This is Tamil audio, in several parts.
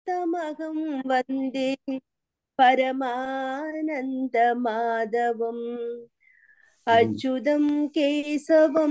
तमहं वन्दे परमानन्दमाधवम् अच्युतं केशवं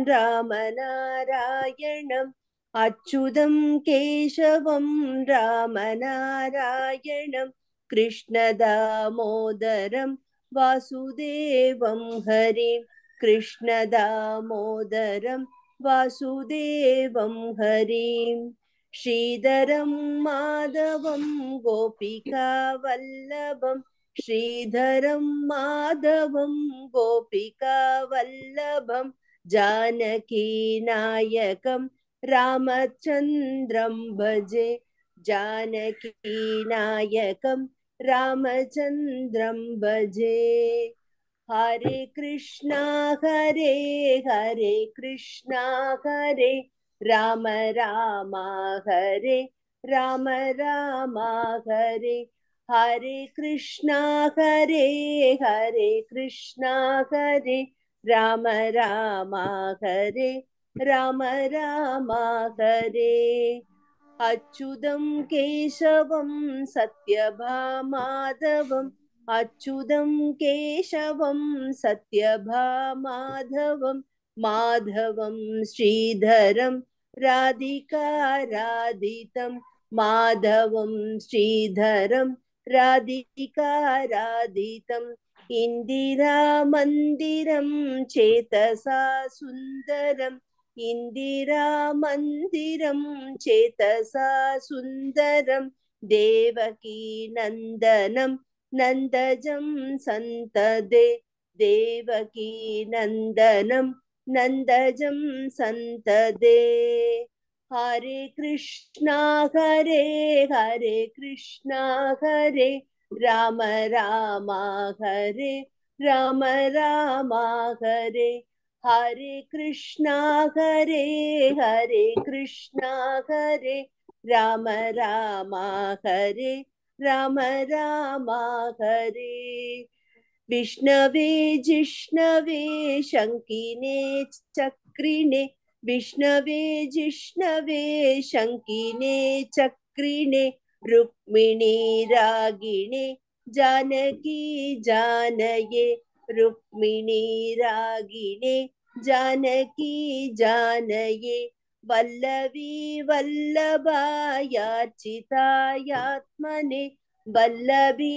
रामनारायणम् अच्युतं केशवं रामनारायणं कृष्णदामोदरं वासुदेवं हरिं कृष्णदामोदरं वासुदेवं हरिं श्रीधरं माधवं गोपिकावल्लभं श्रीधरं माधवं गोपिकावल्लभं जानकीनायकं रामचन्द्रं भजे जानकीनायकं रामचन्द्रं भजे हरे कृष्णा हरे हरे कृष्णा हरे राम राम हरे राम राम हरे हरे कृष्णा हरे हरे कृष्णा हरे राम राम हरे राम राम हरे अच्युतं केशवं सत्यभामाधवम् अच्युतं केशवं सत्यभामाधवं माधवं श्रीधरं राधिकाराधितं माधवं श्रीधरं राधिकाराधितम् इन्दिरामन्दिरं चेतसा सुन्दरम् इन्दिरामन्दिरं चेतसा सुन्दरं देवकी नन्दनं नन्दजं सन्तदे देवकी नन्दनं नन्दजं सन्तदे हरे कृष्णा हरे हरे कृष्णा हरे राम राम हरे राम राम हरे हरे कृष्णा हरे हरे कृष्णा हरे राम राम हरे राम राम हरे विष्णवे जिष्णवे शङ्किने चक्रिणे विष्णवे जिष्णवे शङ्किने चक्रिणे रुक्मिणी रागिणे जानकी जानये रुक्मिणी रागिणे जानकी जानये वल्लवी वल्लभायाचितायात्मने वल्लभी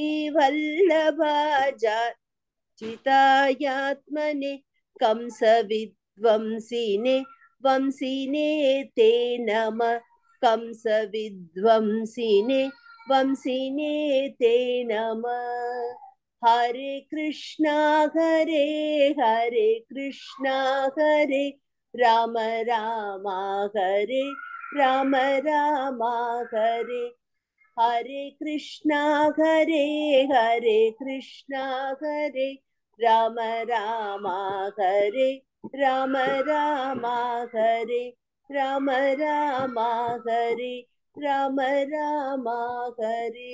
वल्लभाचितायात्मने कंसविद्वंसिने वंसिने ते नम कंसविद्वंसिने वंसिने ते नम हरे कृष्णा हरे हरे कृष्णा हरे राम राम हरे राम राम हरे हरे कृष्णा हरे हरे कृष्णा हरे राम राम हरे राम राम हरे राम राम हरे राम राम हरे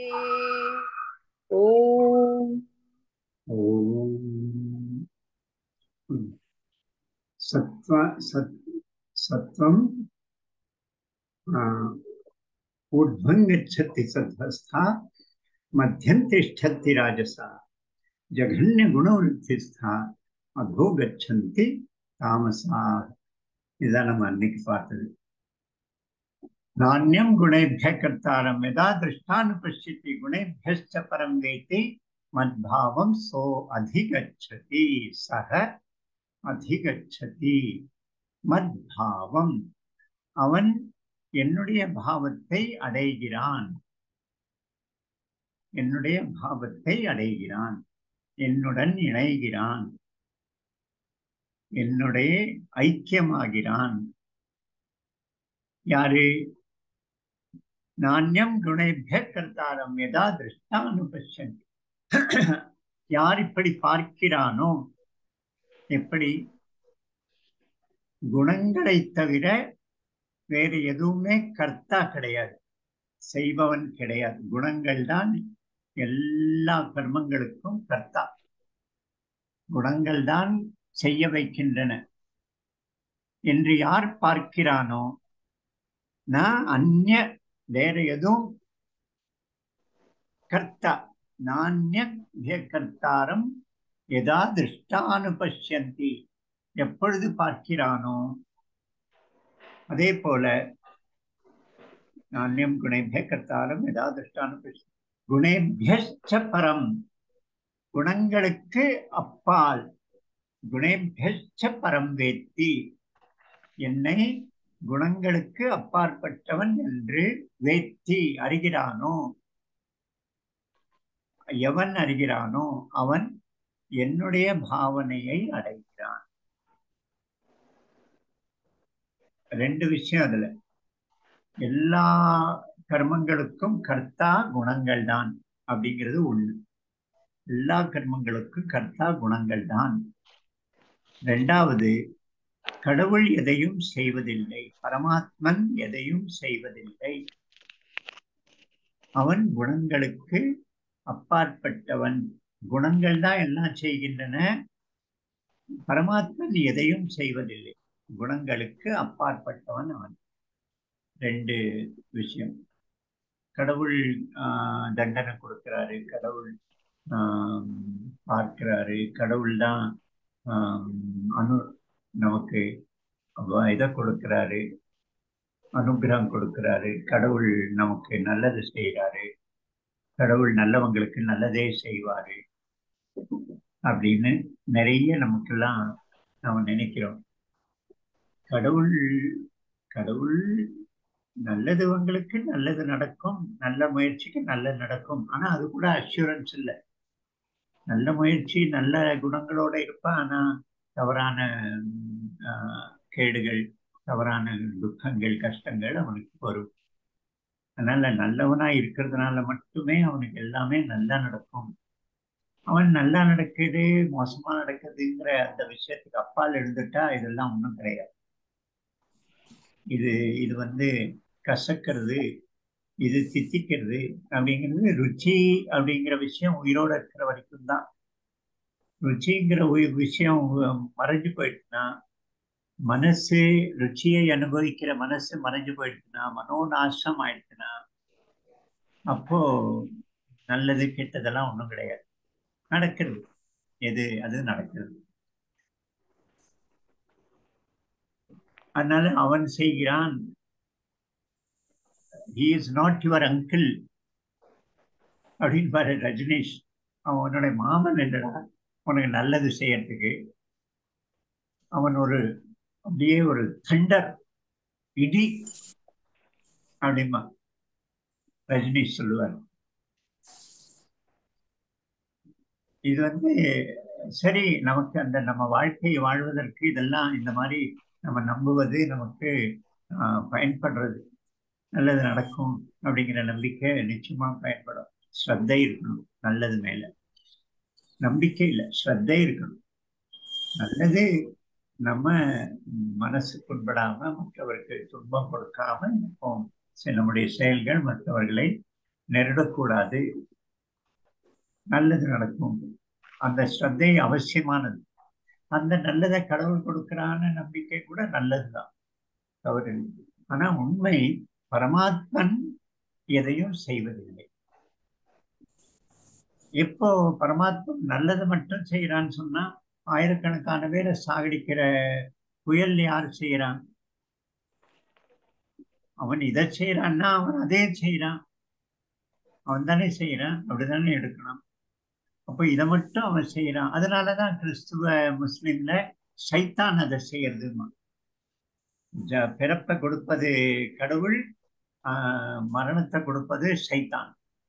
ओम ओम सत्व सत् सत्वम ऊर्ध्वं गच्छति सत्वस्था मध्यं तिष्ठति राजसा जघन्यगुणवृत्तिस्था अधो गच्छन्ति तामसा இதான் நம்ம அன்னைக்கு பார்த்தது நானியம் குணேபிய கர்த்தாரம் यदा दृष्टानुपश्यति गुणेभ्यश्च परं वेति मद्भावं सो अधिगच्छति सः அதிகச்சதி மத்பாவம் அவன் என்னுடைய பாவத்தை அடைகிறான் என்னுடைய பாவத்தை அடைகிறான் என்னுடன் இணைகிறான் என்னுடைய ஐக்கியமாகிறான் யாரு நாண்யம் குணேபிய கர்த்தாரம் எதா திருஷ்டானுபஷன் யார் இப்படி பார்க்கிறானோ எப்படி குணங்களை தவிர வேறு எதுவுமே கர்த்தா கிடையாது செய்பவன் கிடையாது குணங்கள் தான் எல்லா கர்மங்களுக்கும் கர்த்தா குணங்கள் தான் செய்ய வைக்கின்றன என்று யார் பார்க்கிறானோ நான் அந்நிய வேற எதுவும் கர்த்தா நானிய கர்த்தாரம் எதா திருஷ்டானுபஷ்யந்தி எப்பொழுது பார்க்கிறானோ அதே போல நானியம் குணேபிய கர்த்தாரம் எதா திருஷ்டானுபஷ்ய குணேபியச்ச பரம் குணங்களுக்கு அப்பால் குணேபியச்ச பரம் வேத்தி என்னை குணங்களுக்கு அப்பாற்பட்டவன் என்று வேத்தி அறிகிறானோ எவன் அறிகிறானோ அவன் என்னுடைய பாவனையை அடைகிறான் ரெண்டு விஷயம் அதுல எல்லா கர்மங்களுக்கும் கர்த்தா குணங்கள் தான் அப்படிங்கிறது ஒண்ணு எல்லா கர்மங்களுக்கும் கர்த்தா குணங்கள் தான் ரெண்டாவது கடவுள் எதையும் செய்வதில்லை பரமாத்மன் எதையும் செய்வதில்லை அவன் குணங்களுக்கு அப்பாற்பட்டவன் குணங்கள் தான் எல்லாம் செய்கின்றன பரமாத்மன் எதையும் செய்வதில்லை குணங்களுக்கு அப்பாற்பட்டவன் அவன் ரெண்டு விஷயம் கடவுள் ஆஹ், தண்டனை கொடுக்கிறாரு கடவுள் ஆஹ், பார்க்கிறாரு கடவுள் தான் ஆஹ், அனு நமக்கு அவ- இதை கொடுக்கிறாரு அனுகிரகம் கொடுக்கிறாரு கடவுள் நமக்கு நல்லது செய்கிறாரு கடவுள் நல்லவங்களுக்கு நல்லதே செய்வாரு அப்படின்னு நிறைய நமக்கெல்லாம் நாம நினைக்கிறோம் கடவுள் கடவுள் நல்லதுவங்களுக்கு நல்லது நடக்கும் நல்ல முயற்சிக்கு நல்லது நடக்கும் ஆனா அது கூட அஷூரன்ஸ் இல்லை நல்ல முயற்சி நல்ல குணங்களோட இருப்பான் ஆனா தவறான உம், ஆஹ், கேடுகள் தவறான துக்கங்கள் கஷ்டங்கள் அவனுக்கு வரும் அதனால நல்லவனா இருக்கிறதுனால மட்டுமே அவனுக்கு எல்லாமே நல்லா நடக்கும் அவன் நல்லா நடக்குது மோசமா நடக்குதுங்கிற அந்த விஷயத்துக்கு அப்பால் எழுந்துட்டா இதெல்லாம் ஒன்றும் கிடையாது இது இது வந்து கசக்கிறது இது தித்திக்கிறது அப்படிங்கிறது ருச்சி அப்படிங்கிற விஷயம் உயிரோட இருக்கிற வரைக்கும் தான் ருச்சிங்கிற உயி- விஷயம் உ- மறைஞ்சு போயிடுச்சுன்னா மனசு ருச்சியை அனுபவிக்கிற மனசு மறைஞ்சு போயிடுச்சுன்னா மனோநாசம் ஆயிடுச்சுன்னா அப்போ நல்லது கெட்டதெல்லாம் ஒன்றும் கிடையாது நடக்கிறது எது அது நடக்கிறது அதனால அவன் செய்கிறான் he is not your uncle அப்படின்னு பாரு ரஜினீஷ் அவன் உன்னுடைய மாமன் இல்லடா உனக்கு நல்லது செய்யறதுக்கு அவன் ஒரு அப்படியே ஒரு தண்டர் இடி அப்படிமா ரஜினீஷ் சொல்லுவார் இது வந்து சரி நமக்கு அந்த நம்ம வாழ்க்கையை வாழ்வதற்கு இதெல்லாம் இந்த மாதிரி நம்ம நம்புவது நமக்கு ஆஹ், பயன்படுறது நல்லது நடக்கும் அப்படிங்கிற நம்பிக்கை நிச்சயமா பயன்படும் ஸ்ரத்தை இருக்கணும் நல்லது மேல நம்பிக்கை இல்லை ஸ்ரத்தை இருக்கணும் நல்லது நம்ம மனசு புண்படாம மற்றவருக்கு துன்பம் கொடுக்காம இருப்போம் சரி, நம்முடைய செயல்கள் மற்றவர்களை நெருடக்கூடாது நல்லது நடக்கும் அந்த ஸ்ரத்தை அவசியமானது அந்த நல்லதை கடவுள் கொடுக்கிறான்னு நம்பிக்கை கூட நல்லதுதான் தவறு இல்லை. ஆனா உண்மை பரமாத்மன் எதையும் செய்வதில்லை எப்போ பரமாத்மன் நல்லது மட்டும் செய்யறான்னு சொன்னா ஆயிரக்கணக்கான பேரை சாகடிக்கிற புயல் யார் செய்யறான் அவன் இதை செய்யறான்னா அவன் அதே செய்யறான் அவன் தானே செய்யறான் அப்படிதானே எடுக்கணும் அப்போ இதை மட்டும் அவன் செய்யறான் அதனாலதான் கிறிஸ்துவ முஸ்லிம்ல சைத்தான் அதை செய்யறதுமா ஜ- பிறப்பை கொடுப்பது கடவுள் ஆஹ், மரணத்தை கொடுப்பது சைத்தான்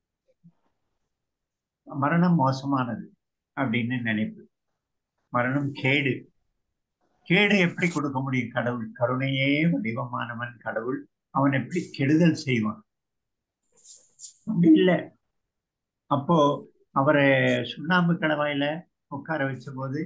மரணம் மோசமானது அப்படின்னு நினைப்பு மரணம் கேடு கேடு எப்படி கொடுக்க முடியும் கடவுள் கருணையே வடிவமானவன் கடவுள் அவன் எப்படி கெடுதல் செய்வான் அப்படி இல்லை அப்போ அவரை சுண்ணாம்பு கடவாயில உட்கார வச்ச போது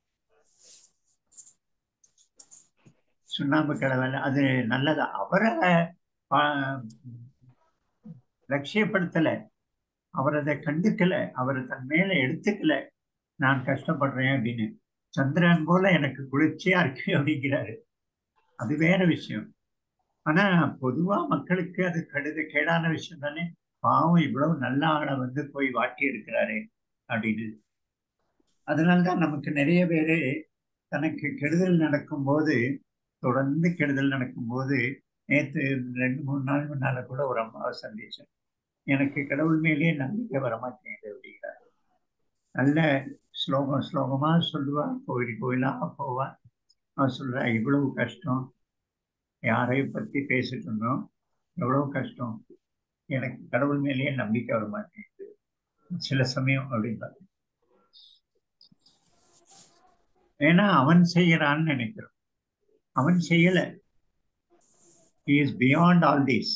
சுண்ணாம்பு கடவாயில அது நல்லதா அவரை ஆஹ், லட்சியப்படுத்தல அவர் அதை கண்டுக்கல அவர் தன் மேல எடுத்துக்கல நான் கஷ்டப்படுறேன் அப்படின்னு சந்திரன் போல எனக்கு குளிர்ச்சியா இருக்கு அப்படிங்கிறாரு அது வேற விஷயம் ஆனா பொதுவா மக்களுக்கு அது கடுத கேடான விஷயம் தானே பாவம் இவ்வளவு நல்ல ஆளை வந்து போய் வாட்டி இருக்கிறாரே அப்படின்னு அதனால்தான் நமக்கு நிறைய பேரு தனக்கு கெடுதல் நடக்கும்போது தொடர்ந்து கெடுதல் நடக்கும்போது நேற்று ரெண்டு மூணு நாள் முன்னால கூட ஒரு அம்மாவை சந்திச்சேன் எனக்கு கடவுள் மேலேயே நம்பிக்கை வரமாட்டேங்குது அப்படிங்கிறார் நல்ல ஸ்லோகம் ஸ்லோகமா சொல்லுவா கோயில் கோயிலா போவா அவன் சொல்றா இவ்வளவு கஷ்டம் யாரை பத்தி பேசிட்டு இருந்தோம் எவ்வளவு கஷ்டம் எனக்கு கடவுள் மேலேயே நம்பிக்கை வர மாட்டேங்குது சில சமயம் அப்படின்னா ஏன்னா அவன் செய்யறான்னு நினைக்கிறோம் அவன் செய்யல இஸ் பியாண்ட் ஆல் தீஸ்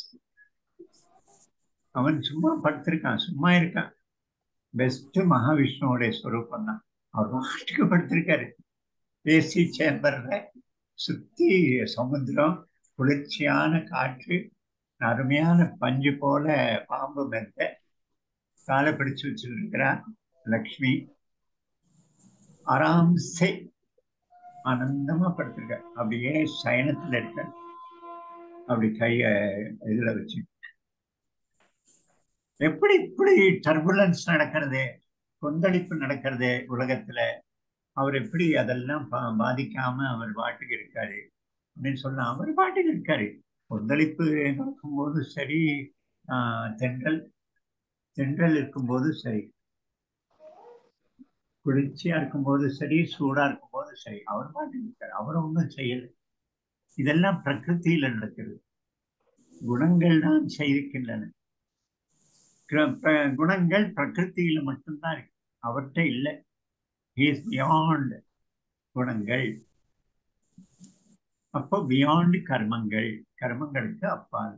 அவன் சும்மா படுத்திருக்கான் சும்மா இருக்கான் பெஸ்ட் மகாவிஷ்ணுவோடைய ஸ்வரூபம் தான் அவர் மாட்டுக்கு படுத்திருக்காரு ஏசி சேம்பர்ல சுத்தி சமுத்திரம் குளிர்ச்சியான காற்று அருமையான பஞ்சு போல பாம்பு மெத்த காலை பிடிச்சு வச்சிருக்கிறார் லக்ஷ்மி ஆராம்சே ஆனந்தமா படுத்திருக்க அப்படியே சயனத்துல இருக்க அப்படி கைய இதுல வச்சு எப்படி இப்படி டர்புலன்ஸ் நடக்கிறது கொந்தளிப்பு நடக்கிறது உலகத்துல அவர் எப்படி அதெல்லாம் பாதிக்காம அவர் பாட்டுக்கு இருக்காரு அப்படின்னு சொன்னா அவர் பாட்டுக்கு இருக்காரு கொந்தளிப்பு நடக்கும்போது சரி தென்றல் தென்றல் இருக்கும்போது சரி குளிர்ச்சியா இருக்கும்போது சரி சூடா இருக்கும்போது சரி அவர் பாட்டுக்கு இருக்காரு அவர் ஒன்றும் செய்யல இதெல்லாம் பிரகிருத்தியில நடக்கிறது குணங்கள் தான் செய்திருக்கின்றன குணங்கள் பிரகிருத்தியில மட்டும்தான் இருக்கு அவர்கிட்ட இல்லை இஸ் பியாண்ட் குணங்கள் அப்போ பியாண்ட் கர்மங்கள் கர்மங்களுக்கு அப்பால்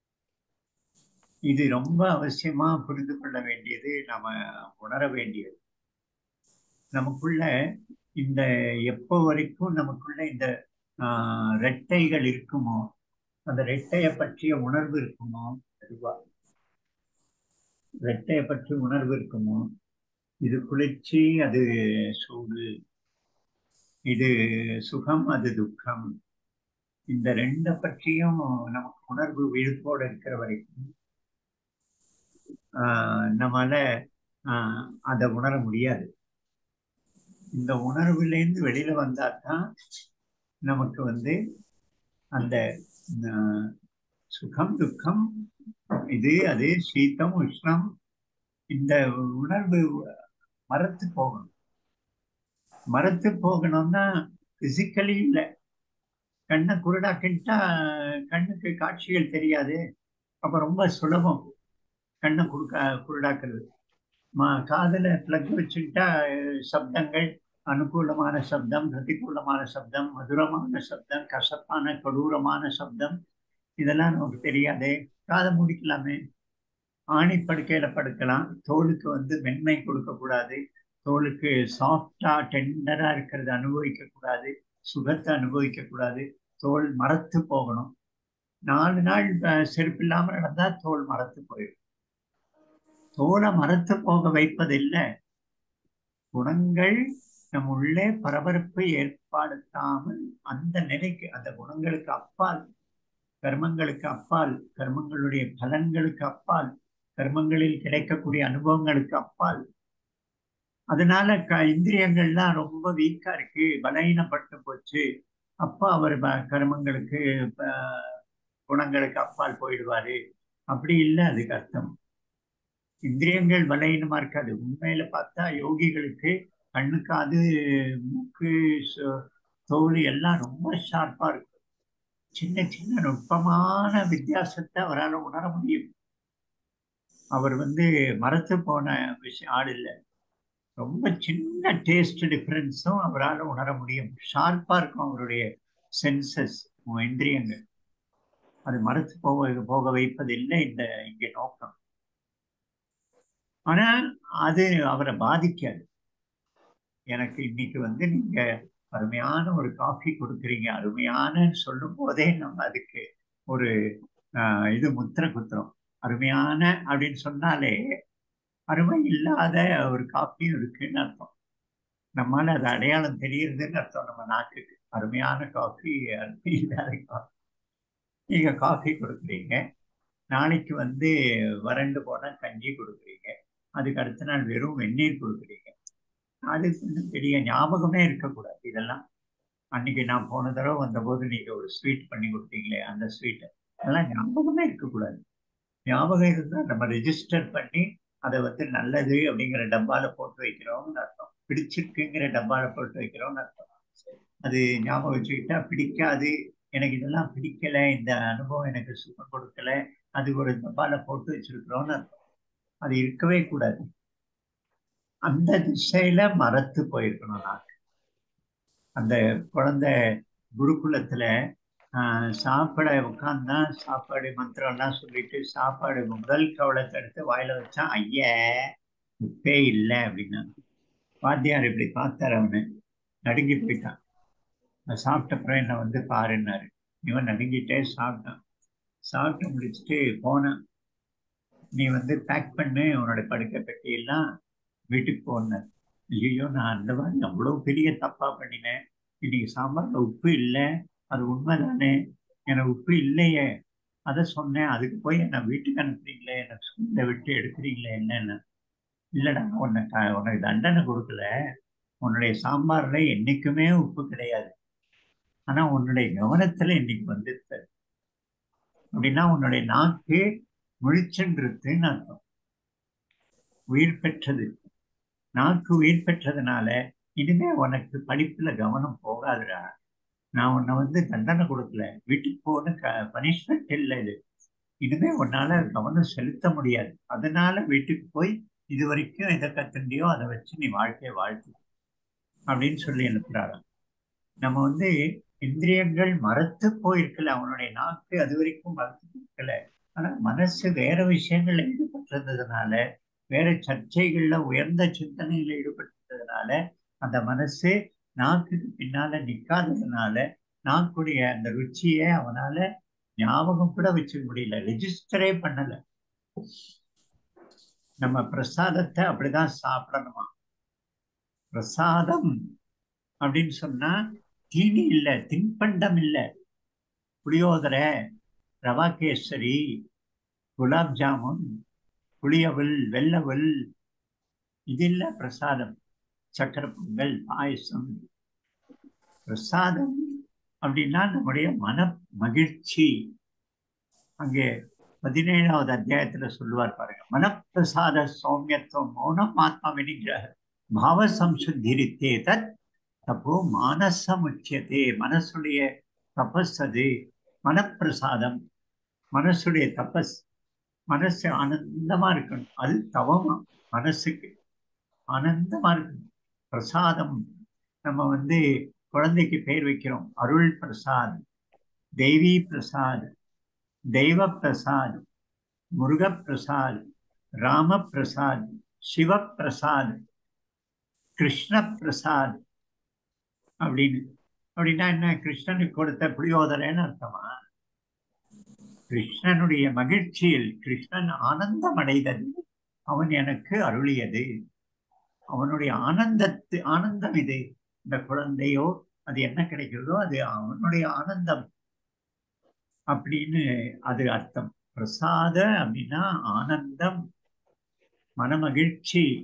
இது ரொம்ப அவசியமா புரிந்து கொள்ள வேண்டியது நம்ம உணர வேண்டியது நமக்குள்ள இந்த எப்போ வரைக்கும் நமக்குள்ள இந்த ரெட்டைகள் இருக்குமோ அந்த ரெட்டைய பற்றிய உணர்வு இருக்குமோ அதுவா ரெட்டைய பற்றி உணர்வு இருக்குமோ இது குளிர்ச்சி அது சூடு இது சுகம் அது துக்கம் இந்த ரெண்ட பற்றியும் நமக்கு உணர்வு விழுப்போடு இருக்கிற வரைக்கும் ஆஹ் நம்மால ஆஹ் அதை உணர முடியாது இந்த உணர்வுலேருந்து வெளியில வந்தா தான் நமக்கு வந்து அந்த சுகம் துக்கம் இது அது சீத்தம் உஷ்ணம் இந்த உணர்வு மரத்து போகணும் மரத்து போகணும்னா பிசிக்கலி இல்லை கண்ணை குருடாக்கிட்டா கண்ணுக்கு காட்சிகள் தெரியாது அப்ப ரொம்ப சுலபம் கண்ணை குறுக்கா குருடாக்குறது மா காதல பிளக் வச்சுக்கிட்டா சப்தங்கள் அனுகூலமான சப்தம் பிரதிகூலமான சப்தம் மதுரமான சப்தம் கசப்பான கொடூரமான சப்தம் இதெல்லாம் நமக்கு தெரியாதே காதை முடிக்கலாமே ஆணி படுக்கையில படுக்கலாம் தோலுக்கு வந்து மென்மை கொடுக்க கூடாது தோலுக்கு சாஃப்டா டெண்டரா இருக்கிறது அனுபவிக்க கூடாது சுகத்தை அனுபவிக்க கூடாது தோல் மரத்து போகணும் நாலு நாள் செருப்பு இல்லாம நடந்தா தோல் மரத்து போயிடும் தோலை மரத்து போக வைப்பதில்லை குணங்கள் நம் உள்ளே பரபரப்பை ஏற்படுத்தாமல் அந்த நிலைக்கு அந்த குணங்களுக்கு அப்பால் கர்மங்களுக்கு அப்பால் கர்மங்களுடைய பலன்களுக்கு அப்பால் கர்மங்களில் கிடைக்கக்கூடிய அனுபவங்களுக்கு அப்பால் அதனால க இந்திரியங்கள்லாம் ரொம்ப வீக்கா இருக்கு பலகீனப்பட்டு போச்சு அப்பா அவர் கர்மங்களுக்கு குணங்களுக்கு அப்பால் போயிடுவாரு அப்படி இல்லை அதுக்கு அர்த்தம் இந்திரியங்கள் பலகீனமா இருக்காது உண்மையில பார்த்தா யோகிகளுக்கு கண்ணு காது மூக்கு தோல் எல்லாம் ரொம்ப ஷார்ப்பா இருக்கும் சின்ன சின்ன நுட்பமான வித்தியாசத்தை அவரால் உணர முடியும் அவர் வந்து மரத்து போன விஷயம் ஆள் இல்லை ரொம்ப சின்ன டேஸ்ட் டிஃப்ரென்ஸும் அவரால் உணர முடியும் ஷார்ப்பா இருக்கும் அவருடைய சென்சஸ் இந்திரியங்கள் அது மரத்து போக போக வைப்பதில்லை இந்த இங்கே நோக்கம் ஆனா அது அவரை பாதிக்காது எனக்கு இன்னைக்கு வந்து நீங்க அருமையான ஒரு காஃபி கொடுக்குறீங்க அருமையான சொல்லும் போதே நம்ம அதுக்கு ஒரு இது முத்திர குத்துறோம் அருமையான அப்படின்னு சொன்னாலே அருமை இல்லாத ஒரு காஃபியும் இருக்குன்னு அர்த்தம் நம்மளால அது அடையாளம் தெரியுதுன்னு அர்த்தம் நம்ம நாட்டுக்கு அருமையான காஃபி அருமை இல்லாத காஃபி நீங்க காஃபி கொடுக்குறீங்க நாளைக்கு வந்து வறண்டு போனா கஞ்சி கொடுக்குறீங்க அதுக்கு அடுத்த நாள் வெறும் வெந்நீர் கொடுக்குறீங்க அது கொஞ்சம் பெரிய ஞாபகமே இருக்கக்கூடாது இதெல்லாம் அன்னைக்கு நான் போன தடவை வந்தபோது நீங்க ஒரு ஸ்வீட் பண்ணி கொடுத்தீங்களே அந்த ஸ்வீட் அதெல்லாம் ஞாபகமே இருக்கக்கூடாது ஞாபகம் இருந்தால் நம்ம ரெஜிஸ்டர் பண்ணி அதை வந்து நல்லது அப்படிங்கிற டப்பால போட்டு வைக்கிறோம்னு அர்த்தம் பிடிச்சிருக்குங்கிற டப்பால போட்டு வைக்கிறோம்னு அர்த்தம் அது ஞாபகம் வச்சுக்கிட்டா பிடிக்காது எனக்கு இதெல்லாம் பிடிக்கல இந்த அனுபவம் எனக்கு சுகம் கொடுக்கல அது ஒரு டப்பால போட்டு வச்சிருக்கிறோம்னு அர்த்தம் அது இருக்கவே கூடாது அந்த திசையில மறத்து போயிருக்கணும் நான் அந்த குழந்தை குருகுலத்துல ஆஹ் சாப்பிட உட்காந்தா சாப்பாடு மந்திரம்லாம் சொல்லிட்டு சாப்பாடு முதல் கவலத்தை எடுத்து வாயில வச்சா ஐய உப்பே இல்லை அப்படின்னா வாத்தியார் இப்படி பார்த்தார் அவனு நடுங்கி போயிட்டான் நான் சாப்பிட்ட அப்புறம் என்ன வந்து பாருன்னாரு இவன் நடுங்கிட்டே சாப்பிட்டான் சாப்பிட்டு முடிச்சுட்டு போனான் நீ வந்து பேக் பண்ணு உன்னோட படுக்கை பெட்டியெல்லாம் வீட்டுக்கு போனார் ஐயோ நான் அந்த மாதிரி அவ்வளோ பெரிய தப்பா பண்ணினேன் இன்னைக்கு சாம்பார்ல உப்பு இல்லை அது உண்மைதானே எனக்கு உப்பு இல்லையே அதை சொன்னேன் அதுக்கு போய் என்ன வீட்டுக்கு அனுப்புறீங்களே என்ன ஸ்கூல்ல விட்டு எடுக்கிறீங்களே என்னன்னு இல்லைடா உன்னை க- உனக்கு தண்டனை கொடுக்கல உன்னுடைய சாம்பார்ல என்னைக்குமே உப்பு கிடையாது ஆனா உன்னுடைய கவனத்துல இன்னைக்கு வந்துருச்சு அப்படின்னா உன்னுடைய நாக்கு முழிச்சென்றுன்னு அர்த்தம் உயிர் பெற்றது நாக்கு உயிர் பெற்றதுனால இனிமே உனக்கு படிப்புல கவனம் போகாதுடா நான் உன்னை வந்து தண்டனை கொடுக்கல வீட்டுக்கு போன க பனிஷ்மெண்ட் இல்லை இது இனிமே உன்னால கவனம் செலுத்த முடியாது அதனால வீட்டுக்கு போய் இது வரைக்கும் எதை கத்துண்டியோ அதை வச்சு நீ வாழ்க்கையை வாழ்த்து அப்படின்னு சொல்லி அனுப்புறாராம் நம்ம வந்து இந்திரியங்கள் மறத்து போயிருக்கல அவனுடைய நாக்கு அது வரைக்கும் மறத்து போயிருக்கல ஆனா மனசு வேற விஷயங்கள்ல ஈடுபட்டிருந்ததுனால வேற சர்ச்சைகள்ல உயர்ந்த சிந்தனையில ஈடுபட்டிருந்ததுனால அந்த மனசு நாக்குக்கு பின்னால நிக்காததுனால நாக்குடைய அந்த ருச்சியை அவனால ஞாபகம் கூட வச்சுக்க முடியல ரெஜிஸ்டரே பண்ணல நம்ம பிரசாதத்தை அப்படிதான் சாப்பிடணுமா பிரசாதம் அப்படின்னு சொன்னா தீனி இல்ல தின்பண்டம் இல்ல புளியோதரை ரவா கேசரி குலாப் ஜாமுன் புளியவல் வெள்ளவல் இது இல்ல பிரசாதம் சக்கரை பொங்கல் பாயசம் பிரசாதம் அப்படின்னா நம்முடைய மன மகிழ்ச்சி அங்கே பதினேழாவது அத்தியாயத்துல சொல்லுவார் பாருங்க மனப்பிரசாத சௌமியத்துவம் மௌனம் ஆத்மா வினிகிரக பாவ சம்சுத்திரித்தே தத் தப்போ மானசம் உச்சியதே மனசுடைய தபஸ் அது மனப்பிரசாதம் மனசுடைய தபஸ் மனசு ஆனந்தமா இருக்கணும் அது தவமா மனசுக்கு ஆனந்தமா இருக்கணும் பிரசாதம் நம்ம வந்து குழந்தைக்கு பேர் வைக்கிறோம் அருள் பிரசாத் தெய்வீ பிரசாத் தெய்வ பிரசாத் முருக பிரசாத் ராம பிரசாத் சிவ பிரசாத் கிருஷ்ண பிரசாத் அப்படின்னு அப்படின்னா என்ன கிருஷ்ணனுக்கு கொடுத்த புளியோதரைன்னு அர்த்தமா கிருஷ்ணனுடைய மகிழ்ச்சியில் கிருஷ்ணன் ஆனந்தம் அடைதது அவன் எனக்கு அருளியது அவனுடைய ஆனந்தத்து ஆனந்தம் இது இந்த குழந்தையோ அது என்ன கிடைக்கிறதோ அது அவனுடைய ஆனந்தம் அப்படின்னு அது அர்த்தம் பிரசாத அப்படின்னா ஆனந்தம் மனமகிழ்ச்சி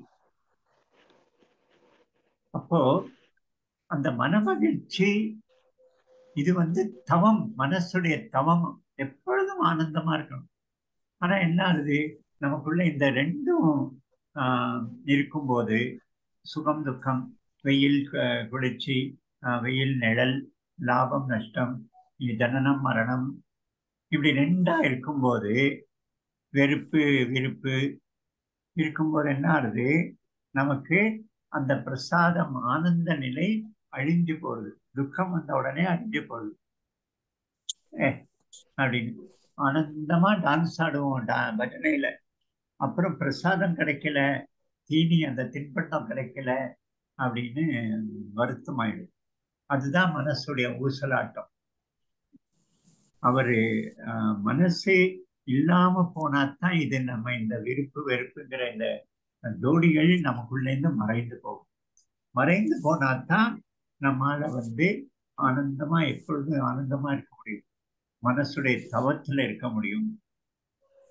அப்போ அந்த மனமகிழ்ச்சி இது வந்து தவம் மனசுடைய தவம் எப்பொழுதும் ஆனந்தமா இருக்கணும் ஆனா என்ன ஆகுது நமக்குள்ள இந்த ரெண்டும் ஆஹ் இருக்கும்போது சுகம் துக்கம் வெயில் கு- குளிர்ச்சி ஆஹ் வெயில் நிழல் லாபம் நஷ்டம் இ- ஜனனம் மரணம் இப்படி ரெண்டா இருக்கும்போது வெறுப்பு விருப்பு இருக்கும்போது என்ன ஆகுது நமக்கு அந்த பிரசாதம் ஆனந்த நிலை அழிஞ்சு போகுது துக்கம் வந்த உடனே அழிஞ்சு போகுது ஏ அப்படின்னு ஆனந்தமா டான்ஸ் ஆடுவோம் டா பஜனையில அப்புறம் பிரசாதம் கிடைக்கல தீனி அந்த தின்பண்டம் கிடைக்கல அப்படின்னு வருத்தமாயிடும் அதுதான் மனசுடைய ஊசலாட்டம் அவரு ஆஹ், மனசு இல்லாம போனாதான் இது நம்ம இந்த விருப்பு வெறுப்புங்கிற இந்த ஜோடிகள் நமக்குள்ள இருந்து மறைந்து போகும் மறைந்து போனாதான் நம்மால வந்து ஆனந்தமா எப்பொழுதும் ஆனந்தமா இருக்க முடியும் மனசுடைய தவத்துல இருக்க முடியும்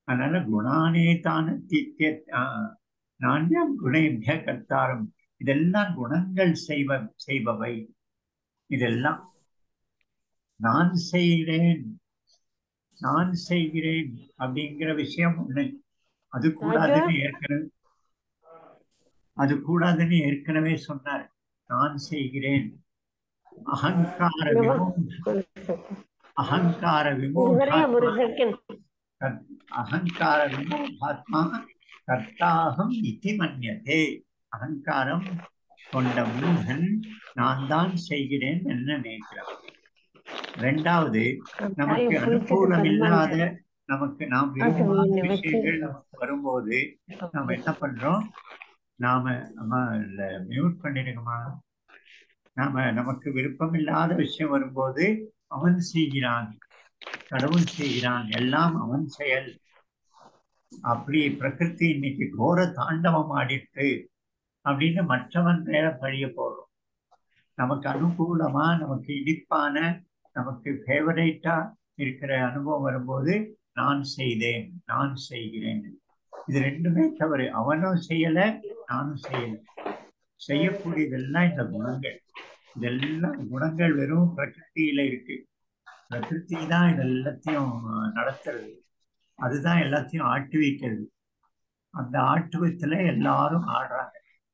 அதனால குணானே தான தீத்திய நான்யாம் குணேபிய கர்த்தாரம் இதெல்லாம் குணங்கள் செய்வ செய்பவை இதெல்லாம் நான் செய்கிறேன் நான் செய்கிறேன் அப்படிங்கிற விஷயம் ஒண்ணு அது கூடாதுன்னு ஏற்கனவே அது கூடாதுன்னு ஏற்கனவே சொன்னார் நான் செய்கிறேன் அகங்கார விமோ அகங்கார விமோகாத்மா அகங்கார விமோகாத்மா கர்த்தாகம் இத்தி மன்யதே அகங்காரம் கொண்ட மூகன் நான் தான் செய்கிறேன் என்ன நினைக்கிறான் ரெண்டாவது நமக்கு அனுகூலம் இல்லாத நமக்கு நாம் விரும்பாத விஷயங்கள் நமக்கு வரும்போது நாம என்ன பண்றோம் நாம அம்மா இல்ல மியூட் பண்ணிடுங்கம்மா நாம நமக்கு விருப்பம் இல்லாத விஷயம் வரும்போது அவன் செய்கிறான் கடவுள் செய்கிறான் எல்லாம் அவன் செயல் அப்படி பிரகிருதி இன்னைக்கு கோர தாண்டவம் ஆடிட்டு அப்படின்னு மற்றவன் மேல பழிய போறோம் நமக்கு அனுகூலமா நமக்கு இனிப்பான நமக்கு ஃபேவரேட்டா இருக்கிற அனுபவம் வரும்போது நான் செய்தேன் நான் செய்கிறேன் இது ரெண்டுமே தவறு அவனும் செய்யல நானும் செய்யல செய்யக்கூடியதெல்லாம் இந்த குணங்கள் இதெல்லாம் குணங்கள் வெறும் பிரகிருத்தியில இருக்கு பிரகிருதி தான் இது எல்லாத்தையும் நடத்துறது அதுதான் எல்லாத்தையும் ஆட்டுவிக்கிறது அந்த ஆட்டுவத்துல எல்லாரும் ஆடுறாங்க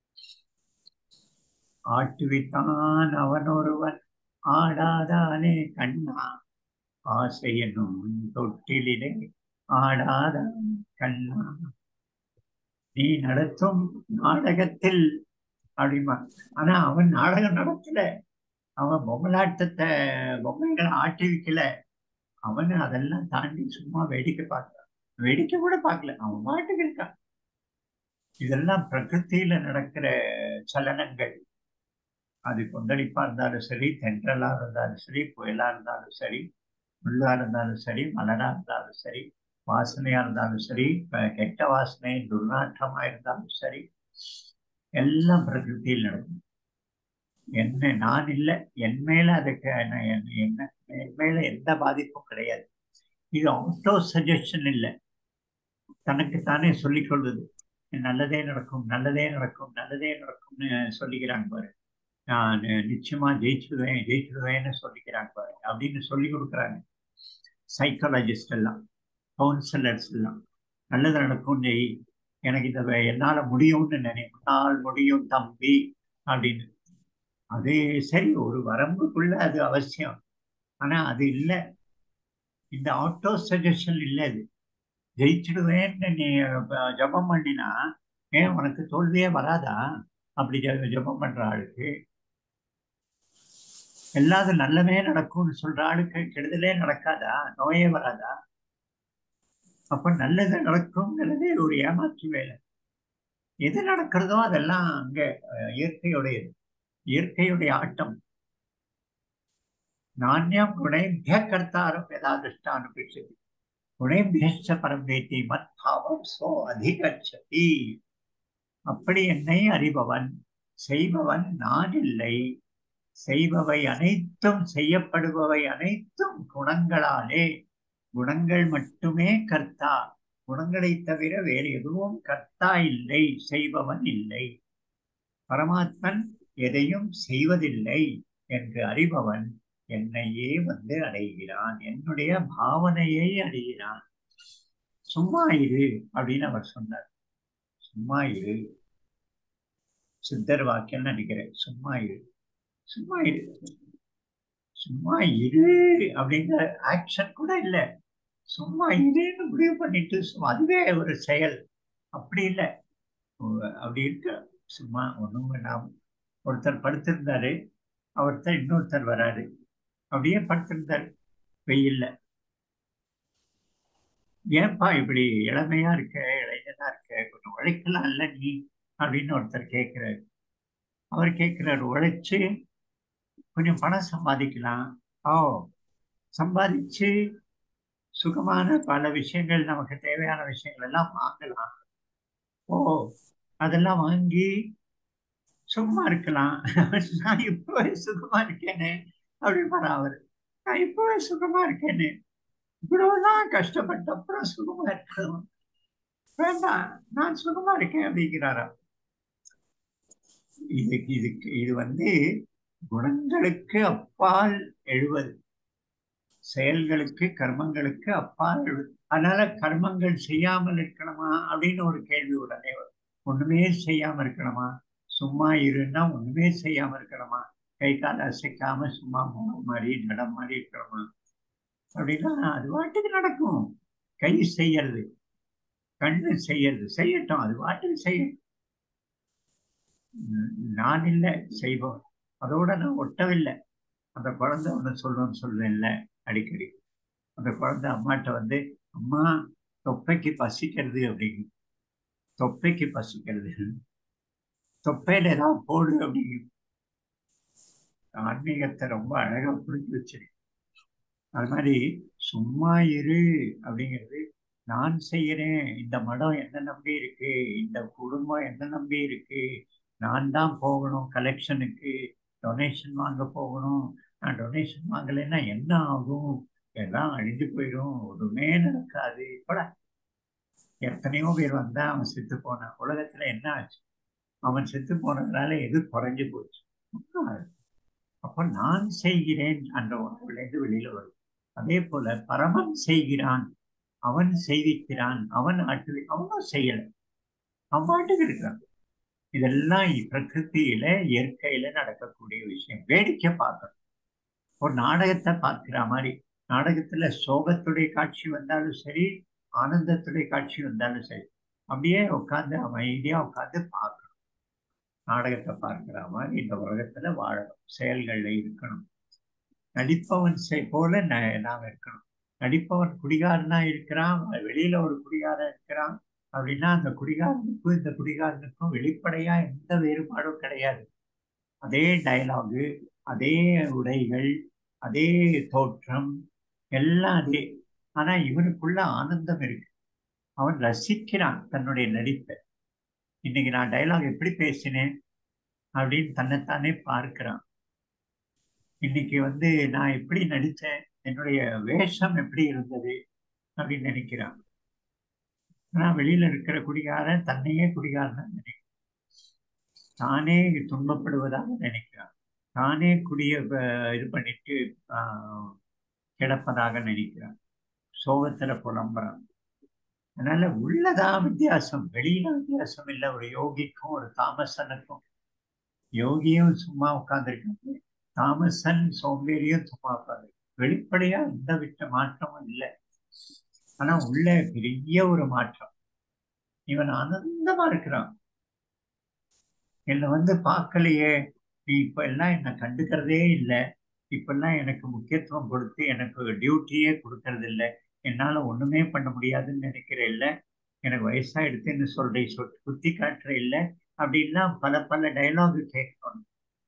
ஆட்டுவித்தான் அவனொருவன் ஆடாதானே கண்ணா ஆசையனும் தொட்டிலே ஆடாத கண்ணா நீ நடத்தும் நாடகத்தில் அப்படிமா ஆனா அவன் நாடகம் நடத்தல அவன் பொம்மலாட்டத்தை பொம்மைகளை ஆட்டி வைக்கல அவன் அதெல்லாம் தாண்டி சும்மா வேடிக்கை பார்க்கிறான் வேடிக்கை கூட பார்க்கல அவன் மாட்டுக்கு இருக்கான் இதெல்லாம் பிரகிருத்தியில நடக்கிற சலனங்கள் அது கொந்தளிப்பா இருந்தாலும் சரி தென்றலா இருந்தாலும் சரி புயலா இருந்தாலும் சரி முள்ளா இருந்தாலும் சரி மலரா இருந்தாலும் சரி வாசனையா இருந்தாலும் சரி கெட்ட வாசனை துர்நாற்றமா இருந்தாலும் சரி எல்லாம் பிரகிருத்தியில் நடக்கும் என்ன நான் இல்லை என் மேல அதுக்கு என்ன என்ன என் மேல எந்த பாதிப்பும் கிடையாது இது ஆட்டோ சஜஷன் இல்லை தனக்கு தானே சொல்லிக் கொள்வது நல்லதே நடக்கும் நல்லதே நடக்கும் நல்லதே நடக்கும்னு சொல்லிக்கிறாங்க பாரு நான் நிச்சயமா ஜெயிச்சிடுவேன் ஜெயிச்சிடுவேன்னு சொல்லிக்கிறாங்க பாரு அப்படின்னு சொல்லி கொடுக்குறாங்க சைக்காலஜிஸ்ட் எல்லாம் கவுன்சிலர்ஸ் எல்லாம் நல்லது நடக்கும் ஜெய் எனக்கு இதை என்னால முடியும்னு நினை முன்னால் முடியும் தம்பி அப்படின்னு அது சரி ஒரு வரம்புக்குள்ள அது அவசியம் ஆனா அது இல்லை இந்த ஆட்டோ சஜஷன் இல்லை அது ஜெயிச்சிடுவேன்னு நீ ஜபம் பண்ணினா ஏன் உனக்கு தோல்வியே வராதா அப்படி ஜபம் பண்ற ஆளுக்கு எல்லாரும் நல்லவே நடக்கும்னு சொல்ற ஆளுக்கு கெடுதலே நடக்காதா நோயே வராதா அப்ப நல்லது நடக்கும்ங்கிறதே ஒரு ஏமாற்று வேலை எது நடக்கிறதோ அதெல்லாம் அங்க இயற்கையுடையது இயற்கையுடைய ஆட்டம் நாண்யம் குணேபிய கர்த்தாரம் யதாதிஷ்டானுபேட்சதி குணேபியச்ச பரம்பேத்தி மத் பாவம் சோ அதிகச்சதி அப்படி என்னை அறிபவன் செய்பவன் நான் இல்லை செய்பவை அனைத்தும் செய்யப்படுபவை அனைத்தும் குணங்களாலே குணங்கள் மட்டுமே கர்த்தா குணங்களை தவிர வேறு எதுவும் கர்த்தா இல்லை செய்பவன் இல்லை பரமாத்மன் எதையும் செய்வதில்லை என்று அறிபவன் என்னையே வந்து அடைகிறான் என்னுடைய பாவனையை அடைகிறான் சும்மா இரு அப்படின்னு அவர் சொன்னார் சும்மா இரு சித்தர் வாக்கியம் நினைக்கிறேன் சும்மா இரு சும்மா இரு சும்மா இரு அப்படிங்கிற ஆக்ஷன் கூட இல்லை சும்மா இருன்னு முடிவு பண்ணிட்டு சும்மா அதுவே ஒரு செயல் அப்படி இல்லை அப்படி இருக்க சும்மா ஒன்றும் வேண்டாம் ஒருத்தர் படுத்திருந்தாரு அவர்தான் இன்னொருத்தர் வராரு அப்படியே படுத்திருந்தாரு வெயில்ல ஏன்பா இப்படி இளமையா இருக்க இளைஞனா இருக்க கொஞ்சம் உழைக்கலாம் இல்ல நீ அப்படின்னு ஒருத்தர் கேட்கிறாரு அவர் கேட்கிறாரு உழைச்சு கொஞ்சம் பணம் சம்பாதிக்கலாம் ஓ சம்பாதிச்சு சுகமான பல விஷயங்கள் நமக்கு தேவையான விஷயங்கள் எல்லாம் வாங்கலாம் ஓ அதெல்லாம் வாங்கி சும்மா இருக்கலாம் நான் இப்பவே சுகமா இருக்கேனே அப்படின்னு அவர் நான் இப்பவே சுகமா இருக்கேனே இவ்வளவுலாம் கஷ்டப்பட்ட அப்புறம் சுகமா இருக்கணும் வேண்டாம் நான் சுகமா இருக்கேன் அப்படிங்கிறாரா இதுக்கு இதுக்கு இது வந்து குணங்களுக்கு அப்பால் எழுவது செயல்களுக்கு கர்மங்களுக்கு அப்பால் எழுவது அதனால கர்மங்கள் செய்யாமல் இருக்கணுமா அப்படின்னு ஒரு கேள்வி உடனே வரும் ஒண்ணுமே செய்யாம இருக்கணுமா சும்மா இருன்னா ஒண்ணுமே செய்யாம இருக்கணுமா கை கால் அசைக்காம சும்மா முகம் மாதிரி நடம் மாதிரி இருக்கணுமா அப்படின்னா அது பாட்டுக்கு நடக்கும் கை செய்யறது கண்ணு செய்யறது செய்யட்டும் அது பாட்டுக்கு செய்யும் நான் இல்லை செய்வோம் அதோட நான் ஒட்டவில்லை அந்த குழந்தை ஒன்று சொல்லணும்னு சொல்லுவேன்ல அடிக்கடி அந்த குழந்தை அம்மாட்ட வந்து அம்மா தொப்பைக்கு பசிக்கிறது அப்படின்னு தொப்பைக்கு பசிக்கிறது தொப்பையில ஏதாவது போடு அப்படின்னு ஆன்மீகத்தை ரொம்ப அழகா புரிஞ்சு வச்சிருக்கு அது மாதிரி சும்மா இரு அப்படிங்கிறது நான் செய்யறேன் இந்த மடம் என்ன நம்பி இருக்கு இந்த குடும்பம் என்ன நம்பி இருக்கு நான் தான் போகணும் கலெக்ஷனுக்கு டொனேஷன் வாங்க போகணும் நான் டொனேஷன் வாங்கலைன்னா என்ன ஆகும் எல்லாம் அழிஞ்சு போயிடும் ஒன்றுமே நடக்காது கூட எத்தனையோ பேர் வந்தா அவன் செத்து போனான் உலகத்துல என்ன ஆச்சு அவன் செத்து போனதுனால எது குறைஞ்சு போச்சு அப்ப நான் செய்கிறேன் அந்த உணர்வுலேருந்து வெளியில வரும் அதே போல பரமன் செய்கிறான் அவன் செய்விக்கிறான் அவன் ஆட்டு அவனும் செய்யல அவன் பாட்டுக்கு இருக்கான் இதெல்லாம் பிரகிருத்தியில இயற்கையில நடக்கக்கூடிய விஷயம் வேடிக்கை பார்க்கணும் ஒரு நாடகத்தை பார்க்கிற மாதிரி நாடகத்துல சோகத்துடைய காட்சி வந்தாலும் சரி ஆனந்தத்துடைய காட்சி வந்தாலும் சரி அப்படியே உட்காந்து அமைதியா உட்காந்து பார்க்கணும் நாடகத்தை பார்க்கிற மாதிரி இந்த உலகத்துல வாழணும் செயல்கள்ல இருக்கணும் நடிப்பவன் போல நாம் இருக்கணும் நடிப்பவன் குடிகாரனா இருக்கிறான் வெளியில ஒரு குடிகாரன் இருக்கிறான் அப்படின்னா அந்த குடிகாரனுக்கும் இந்த குடிகாரனுக்கும் வெளிப்படையா எந்த வேறுபாடும் கிடையாது அதே டயலாகு அதே உடைகள் அதே தோற்றம் எல்லாம் அதே ஆனா இவனுக்குள்ள ஆனந்தம் இருக்கு அவன் ரசிக்கிறான் தன்னுடைய நடிப்பை இன்னைக்கு நான் டைலாக் எப்படி பேசினேன் அப்படின்னு தன்னைத்தானே பார்க்கிறான் இன்னைக்கு வந்து நான் எப்படி நடித்தேன் என்னுடைய வேஷம் எப்படி இருந்தது அப்படின்னு நினைக்கிறான் ஆனா வெளியில இருக்கிற குடிகாரன் தன்னையே குடிகாரன் நினைக்கிறான் தானே துன்பப்படுவதாக நினைக்கிறான் தானே குடிய இது பண்ணிட்டு கிடப்பதாக நினைக்கிறான் சோகத்துல புலம்புறான் அதனால உள்ளதான் வித்தியாசம் வெளியில வித்தியாசம் இல்லை ஒரு யோகிக்கும் ஒரு தாமசனுக்கும் யோகியும் சும்மா உட்கார்ந்துருக்காங்க தாமசன் சோம்பேறியும் சும்மா உட்காந்து வெளிப்படையா எந்த விட்ட மாற்றமும் இல்லை ஆனா உள்ள பெரிய ஒரு மாற்றம் இவன் ஆனந்தமா இருக்கிறான் என்னை வந்து பார்க்கலையே நீ இப்ப எல்லாம் என்னை கண்டுக்கிறதே இல்லை இப்பெல்லாம் எனக்கு முக்கியத்துவம் கொடுத்து எனக்கு டியூட்டியே கொடுக்கறது இல்லை என்னால ஒண்ணுமே பண்ண முடியாதுன்னு நினைக்கிற இல்லை எனக்கு வயசா எடுத்துன்னு சொல்ற சொல் குத்தி காட்டுற இல்லை அப்படின்லாம் பல பல டைலாக் கேட்கணும்